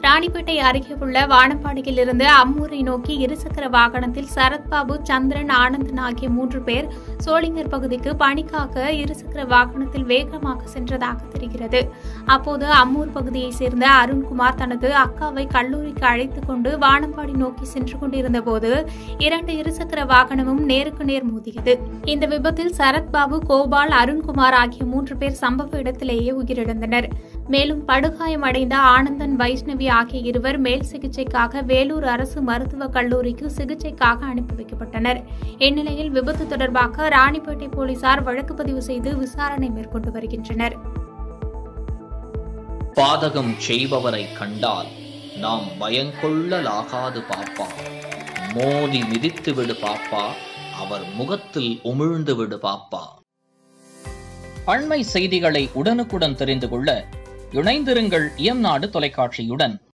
ராணிப்பேட்டை அருகே உள்ள வானப்பாடியில் இருந்து அம்மூரை நோக்கி இருசக்கர வாகனத்தில் சரத்பாபு சந்திரன் ஆனந்தன் ஆகிய மூன்று பேர் சோளிங்கர் பகுதிக்கு பணிக்காக இருசக்கர வாகனத்தில் வேகமாக சென்றதாக தெரிகிறது அப்போது அம்மூர் பகுதியைச் சேர்ந்த அருண்குமார் தனது அக்காவை கல்லூரிக்கு அழைத்துக் கொண்டு வானம்பாடி நோக்கி சென்று கொண்டிருந்த போது இரண்டு இருசக்கர வாகனமும் நேருக்கு நேர் மோதியது இந்த விபத்தில் சரத்பாபு கோபால் அருண்குமார் ஆகிய மூன்று பேர் சம்பவ இடத்திலேயே உயிரிழந்தனர் மேலும் படுகாயமடைந்த ஆனந்தன் வைஷ்ணவி ஆகிய இருவர் மேல் சிகிச்சைக்காக வேலூர் அரசு மருத்துவக் கல்லூரிக்கு சிகிச்சைக்காக அனுப்பி வைக்கப்பட்டனர் இந்நிலையில் விபத்து தொடர்பாக ராணிப்பேட்டை போலீசார் வழக்கு பதிவு செய்து விசாரணை மேற்கொண்டு வருகின்றனர் பாதகம் செய்பவரை கண்டால் நாம் பயங்கொள்ளலாகாது பாப்பா மோதி மிதித்து விடு பாப்பா அவர் முகத்தில் உமிழ்ந்து விடு பாப்பா அண்மை செய்திகளை உடனுக்குடன் தெரிந்து கொள்ள இணைந்திருங்கள் இயம்நாடு தொலைக்காட்சியுடன்